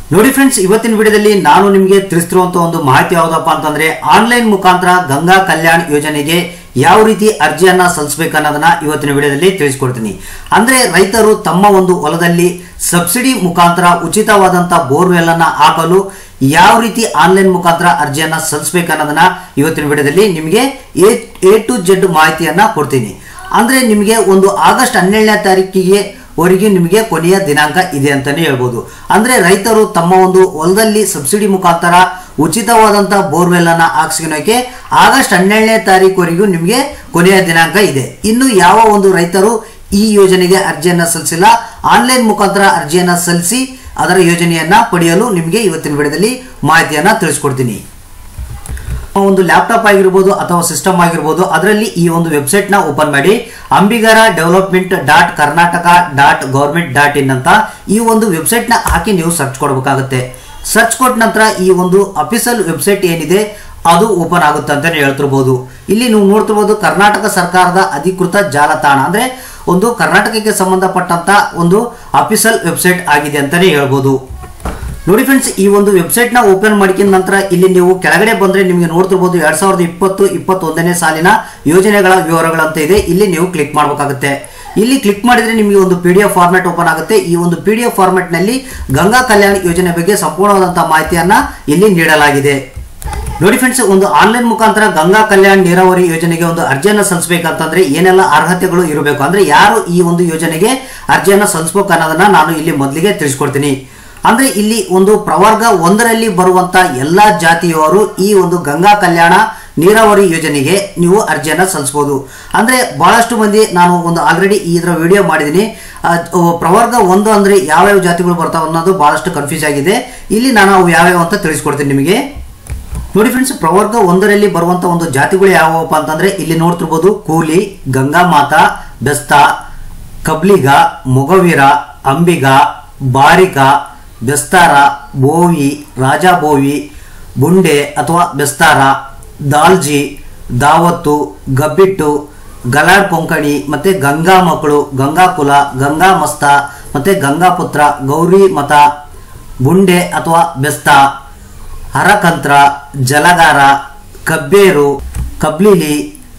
ನೋಡಿ ಫ್ರೆಂಡ್ಸ್ ಇವತ್ತಿನ ವಿಡಿಯೋದಲ್ಲಿ ನಾನು ನಿಮಗೆ ತಿಳಿಸ್ತಿರುವಂತ ಒಂದು ಮಾಹಿತಿ ಯಾವುದಪ್ಪ ಅಂತಂದ್ರೆ ಆನ್ಲೈನ್ ಮುಖಾಂತರ ಗಂಗಾ ಕಲ್ಯಾಣ್ ಯೋಜನೆಗೆ ಯಾವ ರೀತಿ ಅರ್ಜಿಯನ್ನ ಸಲ್ಲಿಸಬೇಕು ಅನ್ನೋದನ್ನ ಇವತ್ತಿನ ವಿಡಿಯೋದಲ್ಲಿ ತಿಳಿಸ್ಕೊಡ್ತೀನಿ ಅಂದ್ರೆ ರೈತರು ತಮ್ಮ ಒಂದು ಹೊಲದಲ್ಲಿ ಸಬ್ಸಿಡಿ ಮುಖಾಂತರ ಉಚಿತವಾದಂತ ಬೋರ್ವೆಲ್ ಅನ್ನ ಹಾಕಲು ಯಾವ ರೀತಿ ಆನ್ಲೈನ್ ಮುಖಾಂತರ ಅರ್ಜಿಯನ್ನ ಸಲ್ಲಿಸಬೇಕು ಅನ್ನೋದನ್ನ ಇವತ್ತಿನ ವಿಡಿಯೋದಲ್ಲಿ ನಿಮಗೆ ಎ ಎ ಟು ಜೆಡ್ ಮಾಹಿತಿಯನ್ನ ಕೊಡ್ತೀನಿ ಅಂದ್ರೆ ನಿಮಗೆ ಒಂದು ಆಗಸ್ಟ್ ಹನ್ನೆರಡನೇ ತಾರೀಕಿಗೆ ವರೆಗೆ ನಿಮಗೆ ಕೊನೆಯ ದಿನಾಂಕ ಇದೆ ಅಂತಾನೆ ಹೇಳ್ಬೋದು ಅಂದ್ರೆ ರೈತರು ತಮ್ಮ ಒಂದು ಹೊಲದಲ್ಲಿ ಸಬ್ಸಿಡಿ ಮುಖಾಂತರ ಉಚಿತವಾದಂತ ಬೋರ್ವೆಲ್ ಅನ್ನ ಹಾಕ್ಸ್ಕೊಳಕ್ಕೆ ಆಗಸ್ಟ್ ಹನ್ನೆರಡನೇ ತಾರೀಕುವರೆಗೂ ನಿಮಗೆ ಕೊನೆಯ ದಿನಾಂಕ ಇದೆ ಇನ್ನು ಯಾವ ಒಂದು ರೈತರು ಈ ಯೋಜನೆಗೆ ಅರ್ಜಿಯನ್ನ ಸಲ್ಲಿಸಿಲ್ಲ ಆನ್ಲೈನ್ ಮುಖಾಂತರ ಅರ್ಜಿಯನ್ನ ಸಲ್ಲಿಸಿ ಅದರ ಯೋಜನೆಯನ್ನ ಪಡೆಯಲು ನಿಮಗೆ ಇವತ್ತಿನ ವಿಡಿಯೋದಲ್ಲಿ ಮಾಹಿತಿಯನ್ನ ತಿಳಿಸ್ಕೊಡ್ತೀನಿ ಒಂದು ಲ್ಯಾಪ್ಟಾಪ್ ಆಗಿರ್ಬೋದು ಅಥವಾ ಸಿಸ್ಟಮ್ ಆಗಿರ್ಬೋದು ಅದರಲ್ಲಿ ಈ ಒಂದು ವೆಬ್ಸೈಟ್ ನ ಓಪನ್ ಮಾಡಿ Ambigara development dot Karnataka dot government dot in ಅಂತ ಈ ಒಂದು ವೆಬ್ಸೈಟ್ ನ ಹಾಕಿ ನೀವು ಸರ್ಚ್ ಕೊಡಬೇಕಾಗುತ್ತೆ ಸರ್ಚ್ ಕೊಟ್ಟ ನಂತರ ಈ ಒಂದು ಅಫಿಷಿಯಲ್ ವೆಬ್ಸೈಟ್ ಏನಿದೆ ಅದು ಓಪನ್ ಆಗುತ್ತೆ ಅಂತಾನೆ ಹೇಳ್ತಿರ್ಬೋದು ಇಲ್ಲಿ ನೀವು ನೋಡ್ತಿರ್ಬೋದು ಕರ್ನಾಟಕ ಸರ್ಕಾರದ ಅಧಿಕೃತ ಜಾಲತಾಣ ಅಂದ್ರೆ ಒಂದು ಕರ್ನಾಟಕಕ್ಕೆ ಸಂಬಂಧಪಟ್ಟಂತ ಒಂದು ಅಫಿಷಿಯಲ್ ವೆಬ್ಸೈಟ್ ಆಗಿದೆ ಅಂತಾನೆ ಹೇಳ್ಬೋದು ನೋಡಿ ಫ್ರೆಂಡ್ಸ್ ಈ ಒಂದು ವೆಬ್ಸೈಟ್ ನ ಓಪನ್ ಮಾಡಿದ ನಂತರ ಇಲ್ಲಿ ನೀವು ಕೆಳಗಡೆ ಬಂದ್ರೆ ನಿಮಗೆ ನೋಡ್ತಿರ್ಬೋದು ಎರಡ್ ಸಾವಿರದ ಇಪ್ಪತ್ತು ಇಪ್ಪತ್ತೊಂದನೇ ಸಾಲಿನ ಯೋಜನೆಗಳ ವಿವರಗಳಂತ ಇದೆ ಇಲ್ಲಿ ನೀವು ಕ್ಲಿಕ್ ಮಾಡಬೇಕಾಗುತ್ತೆ ಇಲ್ಲಿ ಕ್ಲಿಕ್ ಮಾಡಿದ್ರೆ ನಿಮಗೆ ಒಂದು P D F format open ಆಗುತ್ತೆ ಈ ಒಂದು ಪಿ ಡಿ ಎಫ್ ಫಾರ್ಮೆಟ್ ನಲ್ಲಿ ಗಂಗಾ ಕಲ್ಯಾಣ ಯೋಜನೆ ಬಗ್ಗೆ ಸಂಪೂರ್ಣವಾದಂತಹ ಮಾಹಿತಿಯನ್ನ ಇಲ್ಲಿ ನೀಡಲಾಗಿದೆ ನೋಡಿ ಫ್ರೆಂಡ್ಸ್ ಒಂದು ಆನ್ಲೈನ್ ಮುಖಾಂತರ ಗಂಗಾ ಕಲ್ಯಾಣ್ ನೀರಾವರಿ ಯೋಜನೆಗೆ ಒಂದು ಅರ್ಜಿಯನ್ನು ಸಲ್ಲಿಸಬೇಕಂತಂದ್ರೆ ಏನೆಲ್ಲ ಅರ್ಹತೆಗಳು ಇರಬೇಕು ಅಂದ್ರೆ ಯಾರು ಈ ಒಂದು ಯೋಜನೆಗೆ ಅರ್ಜಿಯನ್ನು ಸಲ್ಲಿಸಬೇಕು ಅನ್ನೋದನ್ನ ನಾನು ಇಲ್ಲಿ ಮೊದಲಿಗೆ ತಿಳಿಸ್ಕೊಡ್ತೀನಿ ಅಂದ್ರೆ ಇಲ್ಲಿ ಒಂದು ಪ್ರವರ್ಗ ಒಂದರಲ್ಲಿ ಬರುವಂತ ಎಲ್ಲಾ ಜಾತಿಯವರು ಈ ಒಂದು ಗಂಗಾ ಕಲ್ಯಾಣ ನೀರಾವರಿ ಯೋಜನೆಗೆ ನೀವು ಅರ್ಜಿಯನ್ನ ಸಲ್ಲಿಸಬಹುದು ಅಂದ್ರೆ ಬಹಳಷ್ಟು ಮಂದಿ ನಾನು ಒಂದು ಆಲ್ರೆಡಿ ಇದರ ವಿಡಿಯೋ ಮಾಡಿದ್ದೀನಿ ಆ, ಅಹ್, ಪ್ರವರ್ಗ ಒಂದು ಅಂದ್ರೆ ಯಾವ್ಯಾವ ಜಾತಿಗಳು ಬರ್ತಾವ ಅನ್ನೋದು ಬಹಳಷ್ಟು ಕನ್ಫ್ಯೂಸ್ ಆಗಿದೆ ಇಲ್ಲಿ ನಾನು ಅವು ಯಾವ್ಯಾವ ಅಂತ ತಿಳಿಸ್ಕೊಡ್ತೀನಿ ನಿಮಗೆ ನೋಡಿ ಫ್ರೆಂಡ್ಸ್ ಪ್ರವರ್ಗ ಒಂದರಲ್ಲಿ ಬರುವಂತ ಒಂದು ಜಾತಿಗಳು ಯಾವಪ್ಪ ಅಂತಂದ್ರೆ ಇಲ್ಲಿ ನೋಡ್ತಿರ್ಬೋದು ಕೂಲಿ ಗಂಗಾ ಮಾತಾ ಬೆಸ್ತ ಕಬ್ಲಿಗ ಮೊಗವೀರ ಅಂಬಿಗ ಬಾರಿಕ ಬೆಸ್ತಾರ ಬೋವಿ ರಾಜಾಬೋವಿ ಬುಂಡೆ ಅಥವಾ ಬೆಸ್ತಾರ ದಾಲ್ಜಿ ದಾವತ್ತು ಗಬ್ಬಿಟ್ಟು ಗಲಾಡ್ ಕೊಂಕಣಿ ಮತ್ತೆ ಗಂಗಾ ಮಕ್ಕಳು ಗಂಗಾಕುಲ ಗಂಗಾ ಮಸ್ತ ಮತ್ತೆ ಗಂಗಾಪುತ್ರ ಗೌರಿ ಮತ ಬುಂಡೆ ಅಥವಾ ಬೆಸ್ತ ಹರಕಂತ್ರ ಜಲಗಾರ ಕಬ್ಬೇರು ಕಬ್ಲಿಲಿ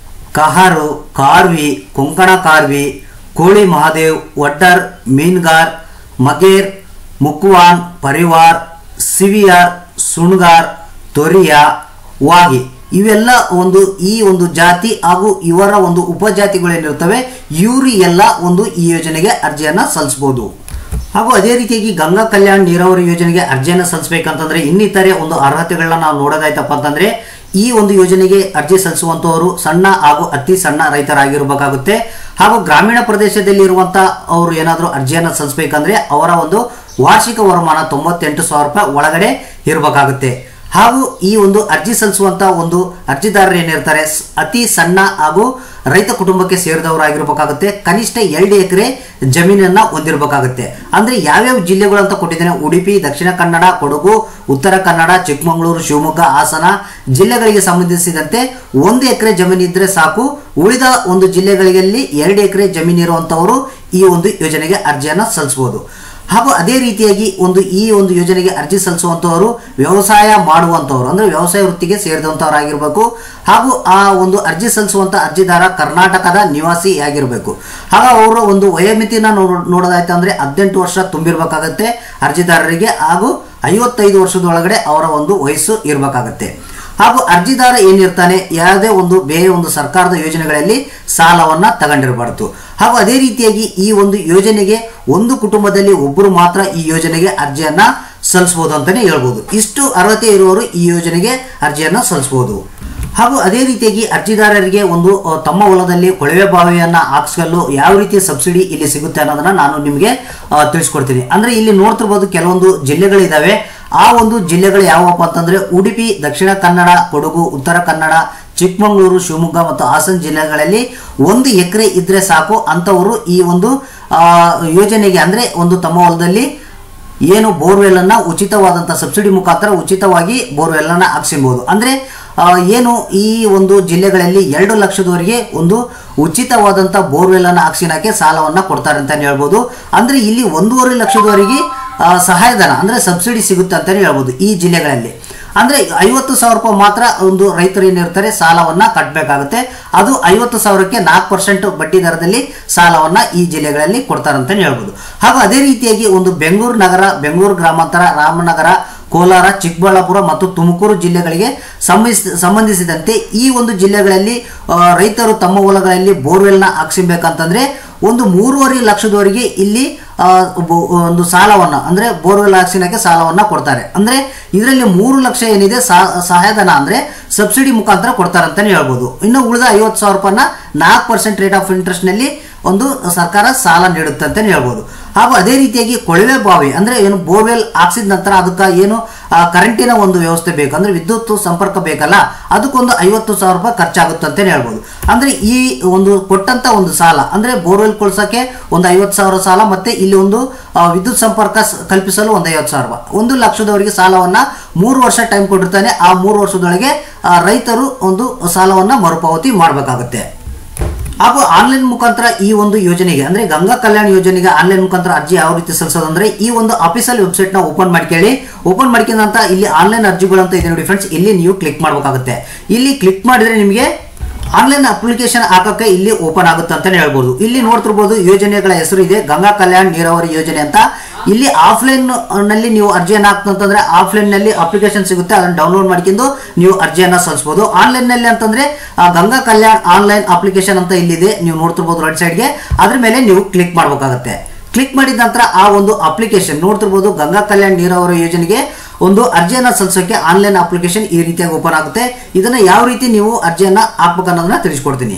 ಕಹಾರು ಕಾರ್ವಿ ಕೊಂಕಣ ಕಾರ್ವಿ ಕೋಳಿ ಮಹಾದೇವ್ ವಡ್ಡರ್ ಮೀನ್ಗಾರ್ ಮಗೇರ್ ಮುಕ್ವಾನ್ ಪರಿವಾರ್ ಸಿವಿಯಾರ್ ಸುಣ್ಗಾರ್ ತೊರಿಯಾ ವಾಗಿ ಇವೆಲ್ಲ ಒಂದು ಈ ಒಂದು ಜಾತಿ ಹಾಗೂ ಇವರ ಒಂದು ಉಪಜಾತಿಗಳೇನಿರ್ತವೆ ಇವರು ಎಲ್ಲ ಒಂದು ಈ ಯೋಜನೆಗೆ ಅರ್ಜಿಯನ್ನ ಸಲ್ಲಿಸಬಹುದು ಹಾಗೂ ಅದೇ ರೀತಿಯಾಗಿ ಗಂಗಾ ಕಲ್ಯಾಣ್ ನೀರಾವರಿ ಯೋಜನೆಗೆ ಅರ್ಜಿಯನ್ನು ಸಲ್ಲಿಸಬೇಕಂತಂದ್ರೆ ಇನ್ನಿತರೆ ಒಂದು ಅರ್ಹತೆಗಳನ್ನ ನಾವು ನೋಡೋದಾಯ್ತಪ್ಪ ಅಂತಂದ್ರೆ ಈ ಒಂದು ಯೋಜನೆಗೆ ಅರ್ಜಿ ಸಲ್ಲಿಸುವಂತವರು ಸಣ್ಣ ಹಾಗೂ ಅತಿ ಸಣ್ಣ ರೈತರಾಗಿರಬೇಕಾಗುತ್ತೆ ಹಾಗೂ ಗ್ರಾಮೀಣ ಪ್ರದೇಶದಲ್ಲಿ ಇರುವಂತ ಅವರು ಏನಾದರೂ ಅರ್ಜಿಯನ್ನು ಸಲ್ಲಿಸಬೇಕಂದ್ರೆ ಅವರ ಒಂದು ವಾರ್ಷಿಕ ವರಮಾನ ತೊಂಬತ್ತೆಂಟು ಸಾವಿರ ರೂಪಾಯಿ ಒಳಗಡೆ ಇರಬೇಕಾಗುತ್ತೆ ಹಾಗೂ ಈ ಒಂದು ಅರ್ಜಿ ಸಲ್ಲಿಸುವಂತ ಒಂದು ಅರ್ಜಿದಾರರು ಏನಿರ್ತಾರೆ ಸ್- ಅತಿ ಸಣ್ಣ ಹಾಗೂ ರೈತ ಕುಟುಂಬಕ್ಕೆ ಸೇರಿದವರಾಗಿರ್ಬೇಕಾಗುತ್ತೆ ಕನಿಷ್ಠ ಎರಡು ಎಕರೆ ಜಮೀನನ್ನ ಹೊಂದಿರಬೇಕಾಗುತ್ತೆ ಅಂದ್ರೆ ಯಾವ್ಯಾವ ಜಿಲ್ಲೆಗಳು ಅಂತ ಕೊಟ್ಟಿದ್ದೇನೆ ಉಡುಪಿ ದಕ್ಷಿಣ ಕನ್ನಡ ಕೊಡಗು ಉತ್ತರ ಕನ್ನಡ ಚಿಕ್ಕಮಗಳೂರು ಶಿವಮೊಗ್ಗ ಹಾಸನ ಜಿಲ್ಲೆಗಳಿಗೆ ಸಂಬಂಧಿಸಿದಂತೆ ಒಂದು ಎಕರೆ ಜಮೀನು ಇದ್ರೆ ಸಾಕು ಉಳಿದ ಒಂದು ಜಿಲ್ಲೆಗಳಲ್ಲಿ ಎರಡು ಎಕರೆ ಜಮೀನು ಇರುವಂತವರು ಈ ಒಂದು ಯೋಜನೆಗೆ ಅರ್ಜಿಯನ್ನ ಸಲ್ಲಿಸಬಹುದು ಹಾಗೂ ಅದೇ ರೀತಿಯಾಗಿ ಒಂದು ಈ ಒಂದು ಯೋಜನೆಗೆ ಅರ್ಜಿ ಸಲ್ಲಿಸುವಂತವರು ವ್ಯವಸಾಯ ಮಾಡುವಂತವರು ಅಂದ್ರೆ ವ್ಯವಸಾಯ ವೃತ್ತಿಗೆ ಸೇರಿದಂತವರಾಗಿರ್ಬೇಕು ಹಾಗೂ ಆ ಒಂದು ಅರ್ಜಿ ಸಲ್ಲಿಸುವಂತ ಅರ್ಜಿದಾರ ಕರ್ನಾಟಕದ ನಿವಾಸಿ ಆಗಿರಬೇಕು ಹಾಗೂ ಅವರ ಒಂದು ವಯೋಮಿತಿನ ನೋಡ್- ನೋಡೋದಾಯ್ತು ಅಂದ್ರೆ ಹದಿನೆಂಟು ವರ್ಷ ತುಂಬಿರ್ಬೇಕಾಗತ್ತೆ ಅರ್ಜಿದಾರರಿಗೆ ಹಾಗೂ ಐವತ್ತೈದು ವರ್ಷದೊಳಗಡೆ ಅವರ ಒಂದು ವಯಸ್ಸು ಇರಬೇಕಾಗತ್ತೆ ಹಾಗೂ ಅರ್ಜಿದಾರ ಏನಿರ್ತಾನೆ ಯಾವುದೇ ಒಂದು ಬೇರೆ ಒಂದು ಸರ್ಕಾರದ ಯೋಜನೆಗಳಲ್ಲಿ ಸಾಲವನ್ನ ತಗೊಂಡಿರಬಾರ್ದು ಹಾಗೂ ಅದೇ ರೀತಿಯಾಗಿ ಈ ಒಂದು ಯೋಜನೆಗೆ ಒಂದು ಕುಟುಂಬದಲ್ಲಿ ಒಬ್ಬರು ಮಾತ್ರ ಈ ಯೋಜನೆಗೆ ಅರ್ಜಿಯನ್ನ ಸಲ್ಲಿಸಬಹುದು ಅಂತಾನೆ ಹೇಳ್ಬೋದು ಇಷ್ಟು ಅರ್ಹತೆ ಇರುವವರು ಈ ಯೋಜನೆಗೆ ಅರ್ಜಿಯನ್ನ ಸಲ್ಲಿಸಬಹುದು ಹಾಗೂ ಅದೇ ರೀತಿಯಾಗಿ ಅರ್ಜಿದಾರರಿಗೆ ಒಂದು ಅ, ತಮ್ಮ ಹೊಲದಲ್ಲಿ ಕೊಳವೆ ಬಾವಿಯನ್ನ ಹಾಕ್ಸ್ಕಲು ಯಾವ ರೀತಿ ಸಬ್ಸಿಡಿ ಇಲ್ಲಿ ಸಿಗುತ್ತೆ ಅನ್ನೋದನ್ನ ನಾನು ನಿಮಗೆ ಅ, ತಿಳಿಸ್ಕೊಡ್ತೀನಿ ಅಂದ್ರೆ ಇಲ್ಲಿ ನೋಡ್ತಿರ್ಬೋದು ಕೆಲವೊಂದು ಜಿಲ್ಲೆಗಳಿದಾವೆ ಆ ಒಂದು ಜಿಲ್ಲೆಗಳು ಯಾವಪ್ಪ ಅಂತಂದ್ರೆ ಉಡುಪಿ ದಕ್ಷಿಣ ಕನ್ನಡ ಕೊಡಗು ಉತ್ತರ ಕನ್ನಡ ಚಿಕ್ಕಮಗಳೂರು ಶಿವಮೊಗ್ಗ ಮತ್ತು ಹಾಸನ ಜಿಲ್ಲೆಗಳಲ್ಲಿ ಒಂದು ಎಕರೆ ಇದ್ರೆ ಸಾಕು ಅಂತವರು ಈ ಒಂದು ಆ, ಯೋಜನೆಗೆ ಅಂದ್ರೆ ಒಂದು ತಮ್ಮ ಹೊಲದಲ್ಲಿ ಏನು ಬೋರ್ವೆಲ್ ಅನ್ನ ಉಚಿತವಾದಂತಹ ಸಬ್ಸಿಡಿ ಮುಖಾಂತರ ಉಚಿತವಾಗಿ ಬೋರ್ವೆಲ್ ಅನ್ನ ಹಾಕ್ಸಿಬಹುದು ಅಂದ್ರೆ ಆ, ಏನು ಈ ಒಂದು ಜಿಲ್ಲೆಗಳಲ್ಲಿ ಎರಡು ಲಕ್ಷದವರೆಗೆ ಒಂದು ಉಚಿತವಾದಂತ ಬೋರ್ವೆಲ್ ಅನ್ನ ಹಾಕ್ಸಿನಕ್ಕೆ ಸಾಲವನ್ನ ಕೊಡ್ತಾರೆ ಅಂತ ಹೇಳ್ಬೋದು ಅಂದ್ರೆ ಇಲ್ಲಿ ಒಂದೂವರೆ ಲಕ್ಷದವರೆಗೆ ಆ, ಸಹಾಯಧನ ಅಂದರೆ ಸಬ್ಸಿಡಿ ಸಿಗುತ್ತೆ ಅಂತಲೇ ಹೇಳ್ಬೋದು ಈ ಜಿಲ್ಲೆಗಳಲ್ಲಿ ಅಂದರೆ ಐವತ್ತು ಸಾವಿರ ರೂಪಾಯಿ ಮಾತ್ರ ಒಂದು ರೈತರು ಏನಿರ್ತಾರೆ ಸಾಲವನ್ನು ಕಟ್ಟಬೇಕಾಗುತ್ತೆ ಅದು ಐವತ್ತು ಸಾವಿರಕ್ಕೆ ನಾಲ್ಕು ಪರ್ಸೆಂಟ್ ಬಡ್ಡಿ ದರದಲ್ಲಿ ಸಾಲವನ್ನು ಈ ಜಿಲ್ಲೆಗಳಲ್ಲಿ ಕೊಡ್ತಾರಂತಲೇ ಹೇಳ್ಬೋದು ಹಾಗೂ ಅದೇ ರೀತಿಯಾಗಿ ಒಂದು ಬೆಂಗಳೂರು ನಗರ ಬೆಂಗಳೂರು ಗ್ರಾಮಾಂತರ ರಾಮನಗರ ಕೋಲಾರ ಚಿಕ್ಕಬಳ್ಳಾಪುರ ಮತ್ತು ತುಮಕೂರು ಜಿಲ್ಲೆಗಳಿಗೆ ಸಂಬಂಧಿಸಿ ಸಂಬಂಧಿಸಿದಂತೆ ಈ ಒಂದು ಜಿಲ್ಲೆಗಳಲ್ಲಿ ಆ, ರೈತರು ತಮ್ಮ ಹೊಲಗಳಲ್ಲಿ ಬೋರ್ವೆಲ್ನ ಹಾಕ್ಸಿಬೇಕಂತಂದ್ರೆ ಒಂದು ಮೂರುವರೆ ಲಕ್ಷದವರೆಗೆ ಇಲ್ಲಿ ಆ, ಬೊ- ಒಂದು ಸಾಲವನ್ನು ಅಂದರೆ ಬೋರ್ವೆಲ್ ಹಾಕ್ಸಿನಕ್ಕೆ ಸಾಲವನ್ನು ಕೊಡ್ತಾರೆ ಅಂದರೆ ಇದರಲ್ಲಿ ಮೂರು ಲಕ್ಷ ಏನಿದೆ ಸಾ- ಸಹಾಯಧನ ಅಂದರೆ ಸಬ್ಸಿಡಿ ಮುಖಾಂತರ ಕೊಡ್ತಾರೆ ಅಂತಲೇ ಹೇಳ್ಬೋದು ಇನ್ನು ಉಳಿದ ಐವತ್ತು ಸಾವಿರ ರೂಪಾಯಿನ ನಾಲ್ಕು ಪರ್ಸೆಂಟ್ ರೇಟ್ ಆಫ್ ಇಂಟ್ರೆಸ್ಟ್ನಲ್ಲಿ ಒಂದು ಸರ್ಕಾರ ಸಾಲ ನೀಡುತ್ತೆ ಅಂತಲೇ ಹೇಳ್ಬೋದು ಹಾಗೂ ಅದೇ ರೀತಿಯಾಗಿ ಕೊಳವೆ ಬಾವಿ ಅಂದರೆ ಏನು ಬೋರ್ವೆಲ್ ಹಾಕ್ಸಿದ ನಂತರ ಅದಕ್ಕೆ ಏನು ಆ, ಕರೆಂಟಿನ ಒಂದು ವ್ಯವಸ್ಥೆ ಬೇಕು ಅಂದರೆ ವಿದ್ಯುತ್ ಸಂಪರ್ಕ ಬೇಕಲ್ಲ ಅದಕ್ಕೊಂದು ಐವತ್ತು ಸಾವಿರ ರೂಪಾಯಿ ಖರ್ಚಾಗುತ್ತೆ ಅಂತಲೇ ಹೇಳ್ಬೋದು ಅಂದರೆ ಈ ಒಂದು ಕೊಟ್ಟಂತ ಒಂದು ಸಾಲ ಅಂದರೆ ಬೋರ್ವೆಲ್ ಕೊಳ್ಸೋಕ್ಕೆ ಒಂದು ಐವತ್ತು ಸಾವಿರ ಸಾಲ ಮತ್ತೆ ಇಲ್ಲಿ ಒಂದು ಆ, ವಿದ್ಯುತ್ ಸಂಪರ್ಕ ಸ- ಕಲ್ಪಿಸಲು ಒಂದು ಐವತ್ತು ಸಾವಿರ ರೂಪಾಯಿ ಒಂದು ಲಕ್ಷದವರೆಗೆ ಸಾಲವನ್ನು ಮೂರು ವರ್ಷ ಟೈಮ್ ಕೊಟ್ಟಿರ್ತಾನೆ ಆ ಮೂರು ವರ್ಷದೊಳಗೆ ಆ, ರೈತರು ಒಂದು ಸಾಲವನ್ನು ಮರುಪಾವತಿ ಮಾಡಬೇಕಾಗುತ್ತೆ ಹಾಗೂ ಆನ್ಲೈನ್ ಮುಖಾಂತರ ಈ ಒಂದು ಯೋಜನೆಗೆ ಅಂದ್ರೆ ಗಂಗಾ ಕಲ್ಯಾಣ ಯೋಜನೆಗೆ ಆನ್ಲೈನ್ ಮುಖಾಂತರ ಅರ್ಜಿ ಯಾವ ರೀತಿ ಸಲ್ಲಿಸೋದಂದ್ರೆ ಈ ಒಂದು ಅಫಿಷಿಯಲ್ ವೆಬ್ಸೈಟ್ ನ ಓಪನ್ ಮಾಡ್ಕೊಳ್ಳಿ ಓಪನ್ ಮಾಡ್ಕೊಂಡ ನಂತರ ಇಲ್ಲಿ ಆನ್ಲೈನ್ ಅರ್ಜಿಗಳು ಅಂತ ಇದೆ ನೋಡಿ ಫ್ರೆಂಡ್ಸ್ ಇಲ್ಲಿ ನೀವು ಕ್ಲಿಕ್ ಮಾಡಬೇಕಾಗುತ್ತೆ ಇಲ್ಲಿ ಕ್ಲಿಕ್ ಮಾಡಿದ್ರೆ ನಿಮಗೆ ಆನ್ಲೈನ್ ಅಪ್ಲಿಕೇಶನ್ ಹಾಕಕ್ಕೆ ಇಲ್ಲಿ ಓಪನ್ ಆಗುತ್ತೆ ಅಂತಾನೆ ಹೇಳ್ಬೋದು ಇಲ್ಲಿ ನೋಡ್ತಿರ್ಬೋದು ಯೋಜನೆಗಳ ಹೆಸರು ಇದೆ ಗಂಗಾ ಕಲ್ಯಾಣ ನೀರಾವರಿ ಯೋಜನೆ ಅಂತ ಇಲ್ಲಿ ಆಫ್ಲೈನ್ ನಲ್ಲಿ ನೀವು ಅರ್ಜಿಯನ್ನು ಹಾಕ್ತಂತಂದ್ರೆ ಆಫ್ಲೈನ್ ನಲ್ಲಿ ಅಪ್ಲಿಕೇಶನ್ ಸಿಗುತ್ತೆ ಅದನ್ನು ಡೌನ್ಲೋಡ್ ಮಾಡ್ಕೊಂಡು ನೀವು ಅರ್ಜಿಯನ್ನ ಸಲ್ಲಿಸಬಹುದು ಆನ್ಲೈನ್ ನಲ್ಲಿ ಅಂತಂದ್ರೆ ಆ, ಗಂಗಾ ಕಲ್ಯಾಣ್ ಆನ್ಲೈನ್ ಅಪ್ಲಿಕೇಶನ್ ಅಂತ ಇಲ್ಲಿದೆ ನೀವು ನೋಡ್ತಿರ್ಬೋದು ರೈಟ್ ಸೈಡ್ಗೆ ಅದ್ರ ಮೇಲೆ ನೀವು ಕ್ಲಿಕ್ ಮಾಡಬೇಕಾಗುತ್ತೆ ಕ್ಲಿಕ್ ಮಾಡಿದ ನಂತರ ಆ ಒಂದು ಅಪ್ಲಿಕೇಶನ್ ನೋಡ್ತಿರ್ಬೋದು ಗಂಗಾ ಕಲ್ಯಾಣ್ ನೀರಾವರಿ ಯೋಜನೆಗೆ ಒಂದು ಅರ್ಜಿಯನ್ನ ಸಲ್ಲಿಸೋಕೆ ಆನ್ಲೈನ್ ಅಪ್ಲಿಕೇಶನ್ ಈ ರೀತಿಯಾಗಿ ಓಪನ್ ಆಗುತ್ತೆ ಇದನ್ನ ಯಾವ ರೀತಿ ನೀವು ಅರ್ಜಿಯನ್ನ ಹಾಕ್ಬೇಕು ಅನ್ನೋದನ್ನ ತಿಳಿಸ್ಕೊಡ್ತೀನಿ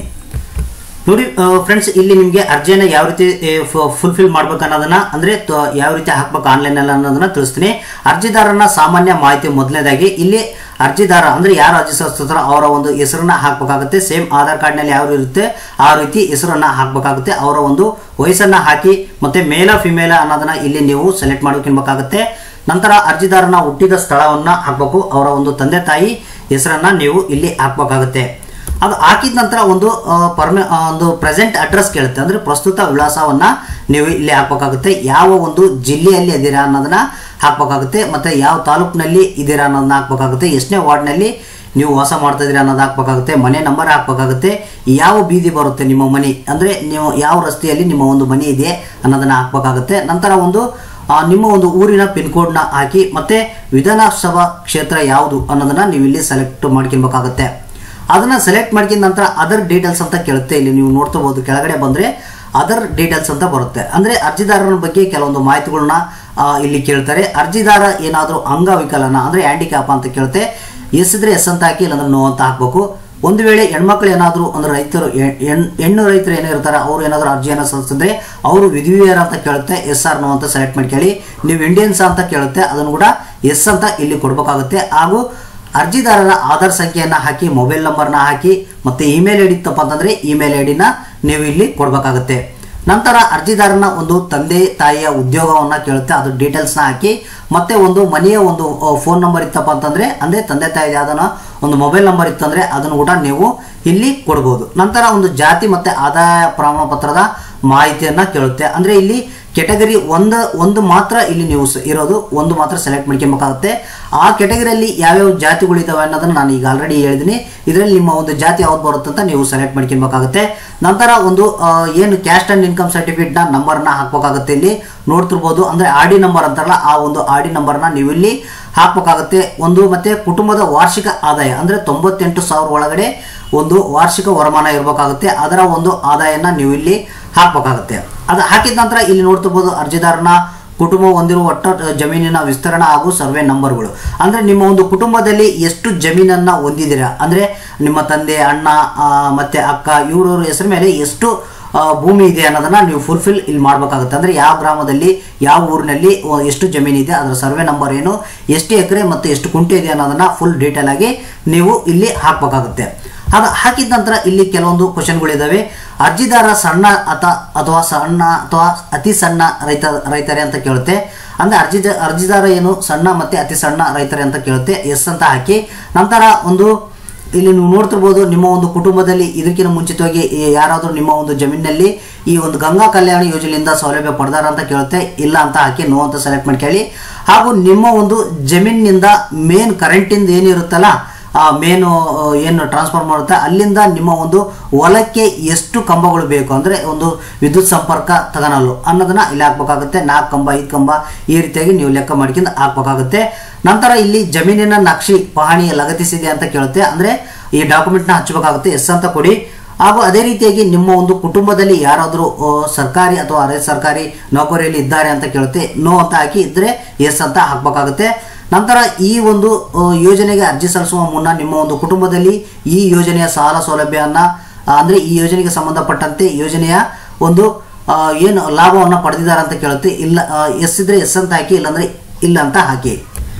ನೋಡಿ ಫ್ರೆಂಡ್ಸ್ ಇಲ್ಲಿ ನಿಮಗೆ ಅರ್ಜಿಯನ್ನು ಯಾವ ರೀತಿ ಫುಲ್ಫಿಲ್ ಮಾಡ್ಬೇಕು ಅನ್ನೋದನ್ನ ಅಂದ್ರೆ ತ- ಯಾವ ರೀತಿ ಹಾಕ್ಬೇಕು ಆನ್ಲೈನ್ ಅಲ್ಲಿ ಅನ್ನೋದನ್ನ ತಿಳಿಸ್ತೀನಿ ಅರ್ಜಿದಾರನ ಸಾಮಾನ್ಯ ಮಾಹಿತಿ ಮೊದಲನೇದಾಗಿ ಇಲ್ಲಿ ಅರ್ಜಿದಾರ ಅಂದ್ರೆ ಯಾರು ಅರ್ಜಿ ಸಲ್ಲಿಸ್ತಾರೋ ಅವರ ಒಂದು ಹೆಸರನ್ನ ಹಾಕ್ಬೇಕಾಗುತ್ತೆ ಸೇಮ್ ಆಧಾರ್ ಕಾರ್ಡ್ನಲ್ಲಿ ಯಾವ ಇರುತ್ತೆ ಆ ರೀತಿ ಹೆಸರನ್ನ ಹಾಕ್ಬೇಕಾಗುತ್ತೆ ಅವರ ಒಂದು ವಯಸ್ಸನ್ನ ಹಾಕಿ ಮತ್ತೆ ಮೇಲ ಫಿಮೇಲ ಅನ್ನೋದನ್ನ ಇಲ್ಲಿ ನೀವು ಸೆಲೆಕ್ಟ್ ಮಾಡ್ಕೊಬೇಕಾಗುತ್ತೆ ನಂತರ ಅರ್ಜಿದಾರನ ಹುಟ್ಟಿದ ಸ್ಥಳವನ್ನ ಹಾಕ್ಬೇಕು ಅವರ ಒಂದು ತಂದೆ ತಾಯಿ ಹೆಸರನ್ನ ನೀವು ಇಲ್ಲಿ ಹಾಕ್ಬೇಕಾಗುತ್ತೆ ಅದು ಹಾಕಿದ ನಂತರ ಒಂದು ಪರ್ಮೆ ಆ, ಒಂದು ಪ್ರೆಸೆಂಟ್ ಅಡ್ರೆಸ್ ಕೇಳುತ್ತೆ ಅಂದರೆ ಪ್ರಸ್ತುತ ವಿಳಾಸವನ್ನು ನೀವು ಇಲ್ಲಿ ಹಾಕಬೇಕಾಗುತ್ತೆ ಯಾವ ಒಂದು ಜಿಲ್ಲೆಯಲ್ಲಿ ಇದ್ದೀರಾ ಅನ್ನೋದನ್ನ ಹಾಕಬೇಕಾಗುತ್ತೆ ಮತ್ತು ಯಾವ ತಾಲೂಕಿನಲ್ಲಿ ಇದ್ದೀರಾ ಅನ್ನೋದನ್ನ ಹಾಕಬೇಕಾಗುತ್ತೆ ಎಷ್ಟನೇ ವಾರ್ಡ್ನಲ್ಲಿ ನೀವು ವಾಸ ಮಾಡ್ತಾ ಇದ್ದೀರಾ ಅನ್ನೋದು ಹಾಕಬೇಕಾಗುತ್ತೆ ಮನೆ ನಂಬರ್ ಹಾಕಬೇಕಾಗುತ್ತೆ ಯಾವ ಬೀದಿ ಬರುತ್ತೆ ನಿಮ್ಮ ಮನೆ ಅಂದರೆ ನೀವು ಯಾವ ರಸ್ತೆಯಲ್ಲಿ ನಿಮ್ಮ ಒಂದು ಮನೆ ಇದೆ ಅನ್ನೋದನ್ನ ಹಾಕಬೇಕಾಗುತ್ತೆ ನಂತರ ಒಂದು ಆ, ನಿಮ್ಮ ಒಂದು ಊರಿನ ಪಿನ್ ಕೋಡ್ನ ಹಾಕಿ ಮತ್ತೆ ವಿಧಾನಸಭಾ ಕ್ಷೇತ್ರ ಯಾವುದು ಅನ್ನೋದನ್ನ ನೀವು ಇಲ್ಲಿ ಸೆಲೆಕ್ಟ್ ಮಾಡ್ಕೊಬೇಕಾಗುತ್ತೆ ಅದನ್ನ ಸೆಲೆಕ್ಟ್ ಮಾಡ್ಕೊಂಡ ನಂತರ ಅದರ್ ಡೀಟೇಲ್ಸ್ ಅಂತ ಕೇಳುತ್ತೆ ಇಲ್ಲಿ ನೀವು ನೋಡ್ತಿರ್ಬೋದು ಕೆಳಗಡೆ ಬಂದ್ರೆ ಅದರ್ ಡೀಟೇಲ್ಸ್ ಅಂತ ಬರುತ್ತೆ ಅಂದ್ರೆ ಅರ್ಜಿದಾರನ ಬಗ್ಗೆ ಕೆಲವೊಂದು ಮಾಹಿತಿಗಳನ್ನ ಆ, ಇಲ್ಲಿ ಕೇಳ್ತಾರೆ ಅರ್ಜಿದಾರ ಏನಾದರೂ ಅಂಗವಿಕಲನ ಅಂದ್ರೆ ಹ್ಯಾಂಡಿಕ್ಯಾಪ್ ಅಂತ ಕೇಳುತ್ತೆ ಎಸ್ ಇದ್ರೆ ಎಸ್ ಅಂತ ಹಾಕಿ ಇಲ್ಲಾಂದ್ರೆ ನೋ ಅಂತ ಹಾಕ್ಬೇಕು ಒಂದು ವೇಳೆ ಹೆಣ್ಮಕ್ಳು ಏನಾದರೂ ಅಂದ್ರೆ ರೈತರು ಹೆ- ಹೆಣ್- ಹೆಣ್ಣು ರೈತರು ಏನಿರ್ತಾರೆ ಅವ್ರು ಏನಾದರೂ ಅರ್ಜಿಯನ್ನು ಸಲ್ಲಿಸಿದ್ರೆ ಅವರು ವಿಧಿವಿಯರ್ ಅಂತ ಕೇಳುತ್ತೆ ಎಸ್ ಆರ್ ನೋ ಅಂತ ಸೆಲೆಕ್ಟ್ ಮಾಡ್ಕೊಳ್ಳಿ ನೀವು ಇಂಡಿಯನ್ಸ್ ಅಂತ ಕೇಳುತ್ತೆ ಅದನ್ನು ಕೂಡ ಎಸ್ ಅಂತ ಇಲ್ಲಿ ಕೊಡಬೇಕಾಗುತ್ತೆ ಹಾಗೂ ಅರ್ಜಿದಾರರ ಆಧಾರ್ ಸಂಖ್ಯೆಯನ್ನು ಹಾಕಿ ಮೊಬೈಲ್ ನಂಬರ್ನ ಹಾಕಿ ಮತ್ತು ಇಮೇಲ್ ಐ ಡಿ ಇತ್ತಪ್ಪ ಅಂತಂದರೆ ಇಮೇಲ್ ಐ ಡಿನ ನೀವು ಇಲ್ಲಿ ಕೊಡಬೇಕಾಗುತ್ತೆ ನಂತರ ಅರ್ಜಿದಾರನ ಒಂದು ತಂದೆ ತಾಯಿಯ ಉದ್ಯೋಗವನ್ನು ಕೇಳುತ್ತೆ ಅದು ಡೀಟೇಲ್ಸ್ನ ಹಾಕಿ ಮತ್ತೆ ಒಂದು ಮನೆಯ ಒಂದು ಫೋನ್ ನಂಬರ್ ಇತ್ತಪ್ಪ ಅಂತಂದರೆ ಅಂದರೆ ತಂದೆ ತಾಯಿ ಯಾವ್ದನ ಒಂದು ಮೊಬೈಲ್ ನಂಬರ್ ಇತ್ತಂದರೆ ಅದನ್ನು ಕೂಡ ನೀವು ಇಲ್ಲಿ ಕೊಡ್ಬೋದು ನಂತರ ಒಂದು ಜಾತಿ ಮತ್ತು ಆದಾಯ ಪ್ರಮಾಣ ಪತ್ರದ ಮಾಹಿತಿಯನ್ನು ಕೇಳುತ್ತೆ ಅಂದರೆ ಇಲ್ಲಿ ಕೆಟಗರಿ ಒಂದು ಒಂದು ಮಾತ್ರ ಇಲ್ಲಿ ನೀವು ಸ- ಇರೋದು ಒಂದು ಮಾತ್ರ ಸೆಲೆಕ್ಟ್ ಮಾಡ್ಕೊಬೇಕಾಗುತ್ತೆ ಆ ಕೆಟಗರಿಯಲ್ಲಿ ಯಾವ್ಯಾವ ಜಾತಿಗಳಿದ್ದಾವೆ ಅನ್ನೋದನ್ನು ನಾನು ಈಗ ಆಲ್ರೆಡಿ ಹೇಳಿದ್ದೀನಿ ಇದರಲ್ಲಿ ನಿಮ್ಮ ಒಂದು ಜಾತಿ ಯಾವ್ದು ಬರುತ್ತೆ ಅಂತ ನೀವು ಸೆಲೆಕ್ಟ್ ಮಾಡ್ಕೊಬೇಕಾಗುತ್ತೆ ನಂತರ ಒಂದು ಆ, ಏನು ಕ್ಯಾಸ್ಟ್ ಆ್ಯಂಡ್ ಇನ್ಕಮ್ ಸರ್ಟಿಫಿಕೇಟ್ನ ನಂಬರ್ನ ಹಾಕಬೇಕಾಗುತ್ತೆ ಇಲ್ಲಿ ನೋಡ್ತಿರ್ಬೋದು ಅಂದರೆ ಆರ್ ಡಿ ನಂಬರ್ ಅಂತಾರಲ್ಲ ಆ ಒಂದು ಆರ್ ಡಿ ನಂಬರ್ನ ನೀವು ಇಲ್ಲಿ ಹಾಕಬೇಕಾಗುತ್ತೆ ಒಂದು ಮತ್ತೆ ಕುಟುಂಬದ ವಾರ್ಷಿಕ ಆದಾಯ ಅಂದರೆ ತೊಂಬತ್ತೆಂಟು ಸಾವಿರ ಒಳಗಡೆ ಒಂದು ವಾರ್ಷಿಕ ವರಮಾನ ಇರಬೇಕಾಗುತ್ತೆ ಅದರ ಒಂದು ಆದಾಯನ ನೀವು ಇಲ್ಲಿ ಹಾಕಬೇಕಾಗುತ್ತೆ ಅದು ಹಾಕಿದ ನಂತರ ಇಲ್ಲಿ ನೋಡ್ತಿರ್ಬೋದು ಅರ್ಜಿದಾರನ ಕುಟುಂಬ ಹೊಂದಿರುವ ಒಟ್ಟು ಜಮೀನಿನ ವಿಸ್ತರಣೆ ಹಾಗೂ ಸರ್ವೆ ನಂಬರ್ಗಳು ಅಂದರೆ ನಿಮ್ಮ ಒಂದು ಕುಟುಂಬದಲ್ಲಿ ಎಷ್ಟು ಜಮೀನನ್ನು ಹೊಂದಿದ್ದೀರಾ ಅಂದರೆ ನಿಮ್ಮ ತಂದೆ ಅಣ್ಣ ಆ, ಮತ್ತೆ ಅಕ್ಕ ಇವರವ್ರ ಹೆಸರು ಮೇಲೆ ಎಷ್ಟು ಆ, ಭೂಮಿ ಇದೆ ಅನ್ನೋದನ್ನ ನೀವು ಫುಲ್ಫಿಲ್ ಇಲ್ಲಿ ಮಾಡಬೇಕಾಗುತ್ತೆ ಅಂದರೆ ಯಾವ ಗ್ರಾಮದಲ್ಲಿ ಯಾವ ಊರಿನಲ್ಲಿ ಆ, ಎಷ್ಟು ಜಮೀನಿದೆ ಅದರ ಸರ್ವೆ ನಂಬರ್ ಏನು ಎಷ್ಟು ಎಕರೆ ಮತ್ತು ಎಷ್ಟು ಕುಂಟೆ ಇದೆ ಅನ್ನೋದನ್ನ ಫುಲ್ ಡೀಟೇಲ್ ಆಗಿ ನೀವು ಇಲ್ಲಿ ಹಾಕಬೇಕಾಗುತ್ತೆ ಅದು ಹಾಕಿದ ನಂತರ ಇಲ್ಲಿ ಕೆಲವೊಂದು ಕ್ವಶನ್ಗಳಿದ್ದಾವೆ ಅರ್ಜಿದಾರ ಸಣ್ಣ ಅಥ ಅಥವಾ ಸಣ್ಣ ಅಥವಾ ಅತಿ ಸಣ್ಣ ರೈತ ರೈತರೇ ಅಂತ ಕೇಳುತ್ತೆ ಅಂದರೆ ಅರ್ಜಿದ ಅರ್ಜಿದಾರ ಏನು ಸಣ್ಣ ಮತ್ತು ಅತಿ ಸಣ್ಣ ರೈತರೇ ಅಂತ ಕೇಳುತ್ತೆ ಎಸ್ ಅಂತ ಹಾಕಿ ನಂತರ ಒಂದು ಇಲ್ಲಿ ನೀವು ನೋಡ್ತಿರ್ಬೋದು ನಿಮ್ಮ ಒಂದು ಕುಟುಂಬದಲ್ಲಿ ಇದಕ್ಕಿಂತ ಮುಂಚಿತವಾಗಿ ಈ ಯಾರಾದರೂ ನಿಮ್ಮ ಒಂದು ಜಮೀನಿನಲ್ಲಿ ಈ ಒಂದು ಗಂಗಾ ಕಲ್ಯಾಣ ಯೋಜನೆಯಿಂದ ಸೌಲಭ್ಯ ಪಡೆದಾರ ಅಂತ ಕೇಳುತ್ತೆ ಇಲ್ಲ ಅಂತ ಹಾಕಿ ನೋ ಅಂತ ಸೆಲೆಕ್ಟ್ ಮಾಡ್ಕೊಳ್ಳಿ ಹಾಗೂ ನಿಮ್ಮ ಒಂದು ಜಮೀನಿನಿಂದ ಮೇನ್ ಕರೆಂಟಿಂದ ಏನಿರುತ್ತಲ್ಲ ಆ ಮೇನು ಏನು ಟ್ರಾನ್ಸ್ಫರ್ ಮಾಡುತ್ತೆ ಅಲ್ಲಿಂದ ನಿಮ್ಮ ಒಂದು ಹೊಲಕ್ಕೆ ಎಷ್ಟು ಕಂಬಗಳು ಬೇಕು ಅಂದರೆ ಒಂದು ವಿದ್ಯುತ್ ಸಂಪರ್ಕ ತಗೊಳಲು ಅನ್ನೋದನ್ನ ಇಲ್ಲಿ ಹಾಕ್ಬೇಕಾಗುತ್ತೆ ನಾಲ್ಕು ಕಂಬ ಐದು ಕಂಬ ಈ ರೀತಿಯಾಗಿ ನೀವು ಲೆಕ್ಕ ಮಾಡ್ಕೊಂಡು ಹಾಕ್ಬೇಕಾಗುತ್ತೆ ನಂತರ ಇಲ್ಲಿ ಜಮೀನಿನ ನಕ್ಷಿ ಪಹಣಿ ಲಗತ್ತಿಸಿದೆ ಅಂತ ಕೇಳುತ್ತೆ ಅಂದರೆ ಈ ಡಾಕ್ಯುಮೆಂಟ್ನ ಹಚ್ಚಬೇಕಾಗುತ್ತೆ ಎಸ್ ಅಂತ ಕೊಡಿ ಹಾಗೂ ಅದೇ ರೀತಿಯಾಗಿ ನಿಮ್ಮ ಒಂದು ಕುಟುಂಬದಲ್ಲಿ ಯಾರಾದರೂ ಆ, ಸರ್ಕಾರಿ ಅಥವಾ ಅರೆ ಸರ್ಕಾರಿ ನೌಕರಿಯಲ್ಲಿ ಇದ್ದಾರೆ ಅಂತ ಕೇಳುತ್ತೆ ನೋ ಅಂತ ಹಾಕಿ ಇದ್ದರೆ ಎಸ್ ಅಂತ ಹಾಕಬೇಕಾಗುತ್ತೆ ನಂತರ ಈ ಒಂದು ಆ, ಯೋಜನೆಗೆ ಅರ್ಜಿ ಸಲ್ಲಿಸುವ ಮುನ್ನ ನಿಮ್ಮ ಒಂದು ಕುಟುಂಬದಲ್ಲಿ ಈ ಯೋಜನೆಯ ಸಾಲ ಸೌಲಭ್ಯವನ್ನು ಅಂದರೆ ಈ ಯೋಜನೆಗೆ ಸಂಬಂಧಪಟ್ಟಂತೆ ಯೋಜನೆಯ ಒಂದು ಆ, ಏನು ಲಾಭವನ್ನು ಪಡೆದಿದ್ದಾರೆ ಅಂತ ಕೇಳುತ್ತೆ ಇಲ್ಲ ಎಸ್ ಇದ್ರೆ ಎಸ್ ಅಂತ ಹಾಕಿ ಇಲ್ಲಾಂದರೆ ಇಲ್ಲ ಅಂತ ಹಾಕಿ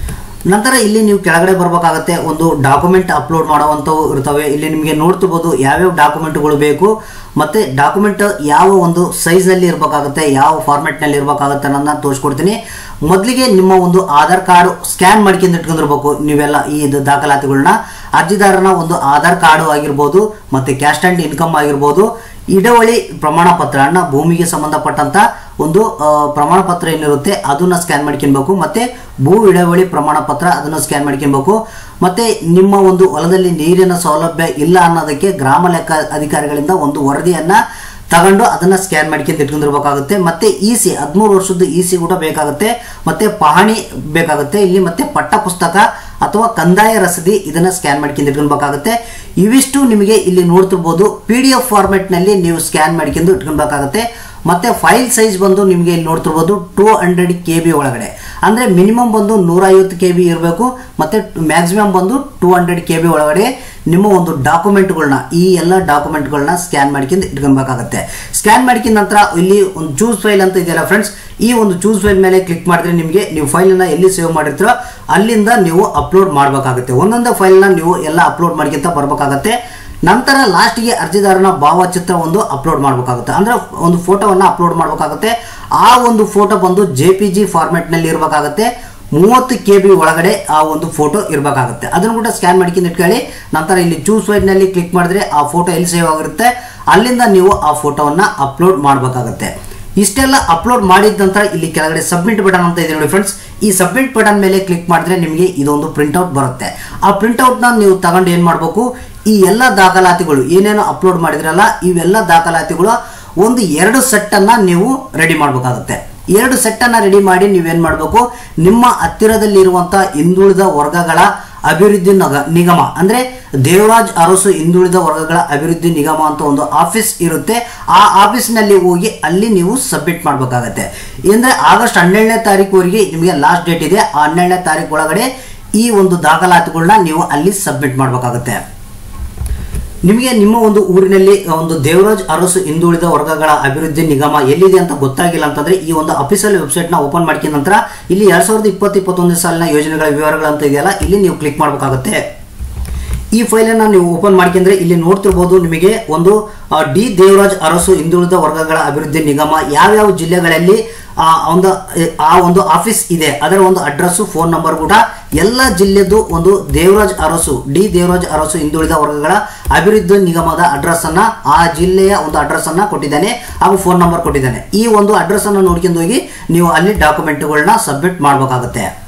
ನಂತರ ಇಲ್ಲಿ ನೀವು ಕೆಳಗಡೆ ಬರಬೇಕಾಗತ್ತೆ ಒಂದು ಡಾಕ್ಯುಮೆಂಟ್ ಅಪ್ಲೋಡ್ ಮಾಡುವಂಥವು ಇರ್ತವೆ ಇಲ್ಲಿ ನಿಮಗೆ ನೋಡ್ತಿರ್ಬೋದು ಯಾವ್ಯಾವ ಡಾಕ್ಯುಮೆಂಟ್ಗಳು ಬೇಕು ಮತ್ತು ಡಾಕ್ಯುಮೆಂಟ್ ಯಾವ ಒಂದು ಸೈಜ್ನಲ್ಲಿ ಇರಬೇಕಾಗುತ್ತೆ ಯಾವ ಫಾರ್ಮೆಟ್ನಲ್ಲಿ ಇರಬೇಕಾಗುತ್ತೆ ಅನ್ನೋದನ್ನ ತೋರಿಸ್ಕೊಡ್ತೀನಿ ಮೊದಲಿಗೆ ನಿಮ್ಮ ಒಂದು ಆಧಾರ್ ಕಾರ್ಡ್ ಸ್ಕ್ಯಾನ್ ಮಾಡ್ಕೊಂಡು ಇಟ್ಕೊಂಡಿರ್ಬೇಕು ನೀವೆಲ್ಲ ಈ ಇದು ದಾಖಲಾತಿಗಳನ್ನ ಅರ್ಜಿದಾರನ ಒಂದು ಆಧಾರ್ ಕಾರ್ಡು ಆಗಿರ್ಬೋದು ಮತ್ತು ಕ್ಯಾಸ್ಟ್ ಆ್ಯಂಡ್ ಇನ್ಕಮ್ ಆಗಿರ್ಬೋದು ಇಡವಳಿ ಪ್ರಮಾಣ ಪತ್ರ ಅನ್ನ ಭೂಮಿಗೆ ಸಂಬಂಧಪಟ್ಟಂತ ಒಂದು ಆ, ಪ್ರಮಾಣ ಪತ್ರ ಏನಿರುತ್ತೆ ಅದನ್ನ ಸ್ಕ್ಯಾನ್ ಮಾಡ್ಕೊಬೇಕು ಮತ್ತೆ ಭೂ ಇಡವಳಿ ಪ್ರಮಾಣ ಪತ್ರ ಅದನ್ನು ಸ್ಕ್ಯಾನ್ ಮಾಡ್ಕೊಬೇಕು ಮತ್ತೆ ನಿಮ್ಮ ಒಂದು ಹೊಲದಲ್ಲಿ ನೀರಿನ ಸೌಲಭ್ಯ ಇಲ್ಲ ಅನ್ನೋದಕ್ಕೆ ಗ್ರಾಮ ಲೆಕ್ಕ ಅಧಿಕಾರಿಗಳಿಂದ ಒಂದು ವರದಿಯನ್ನ ತಗೊಂಡು ಅದನ್ನ ಸ್ಕ್ಯಾನ್ ಮಾಡ್ಕೊಂಡು ಇಟ್ಕೊಂಡಿರ್ಬೇಕಾಗುತ್ತೆ ಮತ್ತೆ ಇ ಸಿ ಹದಿಮೂರು ವರ್ಷದ ಇ ಸಿ ಕೂಡ ಬೇಕಾಗುತ್ತೆ ಮತ್ತೆ ಪಹಣಿ ಬೇಕಾಗುತ್ತೆ ಇಲ್ಲಿ ಮತ್ತೆ ಪಟ್ಟ ಪುಸ್ತಕ ಅಥವಾ ಕಂದಾಯ ರಸೀದಿ ಇದನ್ನ ಸ್ಕ್ಯಾನ್ ಮಾಡ್ಕೊಂಡು ಇಟ್ಕೊಳ್ಬೇಕಾಗುತ್ತೆ ಇವಿಷ್ಟು ನಿಮಗೆ ಇಲ್ಲಿ ನೋಡ್ತಿರ್ಬೋದು ಪಿ ಡಿ ಎಫ್ ಫಾರ್ಮೆಟ್ನಲ್ಲಿ ನೀವು ಸ್ಕ್ಯಾನ್ ಮಾಡ್ಕೊಂಡು ಇಟ್ಕೊಳ್ಬೇಕಾಗುತ್ತೆ ಮತ್ತೆ ಫೈಲ್ ಸೈಜ್ ಬಂದು ನಿಮಗೆ ಇಲ್ಲಿ ನೋಡ್ತಿರ್ಬೋದು ಟೂ ಹಂಡ್ರೆಡ್ ಕೆ ಬಿ ಒಳಗಡೆ ಅಂದರೆ ಮಿನಿಮಮ್ ಬಂದು ನೂರೈವತ್ತು ಕೆ ಬಿ ಇರಬೇಕು ಮತ್ತು ಮ್ಯಾಕ್ಸಿಮಮ್ ಬಂದು ಟೂ ಹಂಡ್ರೆಡ್ ಕೆ ಬಿ ಒಳಗಡೆ ನಿಮ್ಮ ಒಂದು ಡಾಕ್ಯುಮೆಂಟ್ಗಳನ್ನ ಈ ಎಲ್ಲ ಡಾಕ್ಯುಮೆಂಟ್ಗಳನ್ನ ಸ್ಕ್ಯಾನ್ ಮಾಡ್ಕೊಂಡು ಇಟ್ಕೊಬೇಕಾಗುತ್ತೆ ಸ್ಕ್ಯಾನ್ ಮಾಡ್ಕೊಂಡ ನಂತರ ಇಲ್ಲಿ ಒಂದು ಚೂಸ್ ಫೈಲ್ ಅಂತ ಇದೆಯಲ್ಲ ಫ್ರೆಂಡ್ಸ್ ಈ ಒಂದು ಚೂಸ್ ಫೈಲ್ ಮೇಲೆ ಕ್ಲಿಕ್ ಮಾಡಿದ್ರೆ ನಿಮಗೆ ನೀವು ಫೈಲನ್ನ ಎಲ್ಲಿ ಸೇವ್ ಮಾಡಿರ್ತೀರೋ ಅಲ್ಲಿಂದ ನೀವು ಅಪ್ಲೋಡ್ ಮಾಡಬೇಕಾಗುತ್ತೆ ಒಂದೊಂದೇ ಫೈಲ್ನ ನೀವು ಎಲ್ಲ ಅಪ್ಲೋಡ್ ಮಾಡ್ಕೊಂತ ಬರಬೇಕಾಗತ್ತೆ ನಂತರ ಲಾಸ್ಟ್ಗೆ ಅರ್ಜಿದಾರನ ಭಾವಚಿತ್ರ ಒಂದು ಅಪ್ಲೋಡ್ ಮಾಡಬೇಕಾಗುತ್ತೆ ಅಂದರೆ ಒಂದು ಫೋಟೋವನ್ನು ಅಪ್ಲೋಡ್ ಮಾಡಬೇಕಾಗುತ್ತೆ ಆ ಒಂದು ಫೋಟೋ ಬಂದು ಜೆ ಪಿ ಜಿ ಫಾರ್ಮೆಟ್ನಲ್ಲಿ ಇರಬೇಕಾಗುತ್ತೆ ಮೂವತ್ತು ಕೆ ಬಿ ಒಳಗಡೆ ಆ ಒಂದು ಫೋಟೋ ಇರಬೇಕಾಗುತ್ತೆ ಅದನ್ನು ಕೂಡ ಸ್ಕ್ಯಾನ್ ಮಾಡ್ಕೊಂಡು ಇಟ್ಕೊಳ್ಳಿ ನಂತರ ಇಲ್ಲಿ ಚೂಸ್ ನಲ್ಲಿ ಕ್ಲಿಕ್ ಮಾಡಿದ್ರೆ ಆ ಫೋಟೋ ಎಲ್ಲಿ ಸೇವ್ ಆಗಿರುತ್ತೆ ಅಲ್ಲಿಂದ ನೀವು ಆ ಫೋಟೋವನ್ನು ಅಪ್ಲೋಡ್ ಮಾಡಬೇಕಾಗುತ್ತೆ ಇಷ್ಟೆಲ್ಲ ಅಪ್ಲೋಡ್ ಮಾಡಿದ ನಂತರ ಇಲ್ಲಿ ಕೆಳಗಡೆ ಸಬ್ಮಿಟ್ ಬಟನ್ ಅಂತ ಇದೆ ನೋಡಿ ಫ್ರೆಂಡ್ಸ್ ಈ ಸಬ್ಮಿಟ್ ಬಟನ್ ಮೇಲೆ ಕ್ಲಿಕ್ ಮಾಡಿದ್ರೆ ನಿಮಗೆ ಇದೊಂದು ಪ್ರಿಂಟ್ಔಟ್ ಬರುತ್ತೆ ಆ ಪ್ರಿಂಟ್ಔಟ್ನ ನೀವು ತಗೊಂಡು ಏನು ಮಾಡಬೇಕು ಈ ಎಲ್ಲ ದಾಖಲಾತಿಗಳು ಏನೇನು ಅಪ್ಲೋಡ್ ಮಾಡಿದ್ರಲ್ಲ ಇವೆಲ್ಲ ದಾಖಲಾತಿಗಳು ಒಂದು ಎರಡು ಸೆಟ್ಟನ್ನು ನೀವು ರೆಡಿ ಮಾಡಬೇಕಾಗುತ್ತೆ ಎರಡು ಸೆಟ್ಟನ್ನು ರೆಡಿ ಮಾಡಿ ನೀವೇನು ಮಾಡಬೇಕು ನಿಮ್ಮ ಹತ್ತಿರದಲ್ಲಿರುವಂಥ ಹಿಂದುಳಿದ ವರ್ಗಗಳ ಅಭಿವೃದ್ಧಿ ನಗ ನಿಗಮ ಅಂದರೆ ದೇವರಾಜ್ ಅರಸು ಹಿಂದುಳಿದ ವರ್ಗಗಳ ಅಭಿವೃದ್ಧಿ ನಿಗಮ ಅಂತ ಒಂದು ಆಫೀಸ್ ಇರುತ್ತೆ ಆ ಆಫೀಸ್ನಲ್ಲಿ ಹೋಗಿ ಅಲ್ಲಿ ನೀವು ಸಬ್ಮಿಟ್ ಮಾಡಬೇಕಾಗತ್ತೆ ಅಂದರೆ ಆಗಸ್ಟ್ ಹನ್ನೆರಡನೇ ತಾರೀಕುವರೆಗೆ ನಿಮಗೆ ಲಾಸ್ಟ್ ಡೇಟ್ ಇದೆ ಆ ಹನ್ನೆರಡನೇ ತಾರೀಕು ಒಳಗಡೆ ಈ ಒಂದು ದಾಖಲಾತಿಗಳನ್ನ ನೀವು ಅಲ್ಲಿ ಸಬ್ಮಿಟ್ ಮಾಡಬೇಕಾಗುತ್ತೆ ನಿಮಗೆ ನಿಮ್ಮ ಒಂದು ಊರಿನಲ್ಲಿ ಒಂದು ದೇವರಾಜ್ ಅರಸು ಹಿಂದುಳಿದ ವರ್ಗಗಳ ಅಭಿವೃದ್ಧಿ ನಿಗಮ ಎಲ್ಲಿದೆ ಅಂತ ಗೊತ್ತಾಗಿಲ್ಲ ಅಂತಂದ್ರೆ ಈ ಒಂದು ಅಫಿಷಿಯಲ್ ವೆಬ್ಸೈಟ್ನ ಓಪನ್ ಮಾಡ್ಕೊಂಡ ನಂತರ ಇಲ್ಲಿ ಎರಡ್ ಸಾವಿರದ ಇಪ್ಪತ್ತು ಇಪ್ಪತ್ತೊಂದು ಸಾಲಿನ ಯೋಜನೆಗಳ ವಿವರಗಳು ಅಂತ ಇದೆಯಲ್ಲ ಇಲ್ಲಿ ನೀವು ಕ್ಲಿಕ್ ಮಾಡಬೇಕಾಗುತ್ತೆ ಈ ಫೈಲನ್ನು ನೀವು ಓಪನ್ ಮಾಡ್ಕೊಂಡ್ರೆ ಇಲ್ಲಿ ನೋಡ್ತಿರ್ಬೋದು ನಿಮಗೆ ಒಂದು ಆ, ಡಿ ದೇವರಾಜ್ ಅರಸು ಹಿಂದುಳಿದ ವರ್ಗಗಳ ಅಭಿವೃದ್ಧಿ ನಿಗಮ ಯಾವ್ಯಾವ ಜಿಲ್ಲೆಗಳಲ್ಲಿ ಆ ಒಂದು ಆ ಒಂದು ಆಫೀಸ್ ಇದೆ ಅದರ ಒಂದು ಅಡ್ರೆಸ್ಸು ಫೋನ್ ನಂಬರ್ ಕೂಡ ಎಲ್ಲ ಜಿಲ್ಲೆದು ಒಂದು ದೇವರಾಜ್ ಅರಸು ಡಿ ದೇವರಾಜ್ ಅರಸು ಹಿಂದುಳಿದ ವರ್ಗಗಳ ಅಭಿವೃದ್ಧಿ ನಿಗಮದ ಅಡ್ರೆಸ್ ಅನ್ನ ಆ ಜಿಲ್ಲೆಯ ಒಂದು ಅಡ್ರೆಸ್ ಅನ್ನ ಕೊಟ್ಟಿದ್ದಾನೆ ಹಾಗೂ ಫೋನ್ ನಂಬರ್ ಕೊಟ್ಟಿದ್ದಾನೆ ಈ ಒಂದು ಅಡ್ರೆಸ್ ಅನ್ನ ನೋಡ್ಕೊಂಡು ಹೋಗಿ ನೀವು ಅಲ್ಲಿ ಡಾಕ್ಯುಮೆಂಟ್ಗಳನ್ನ ಸಬ್ಮಿಟ್ ಮಾಡಬೇಕಾಗುತ್ತೆ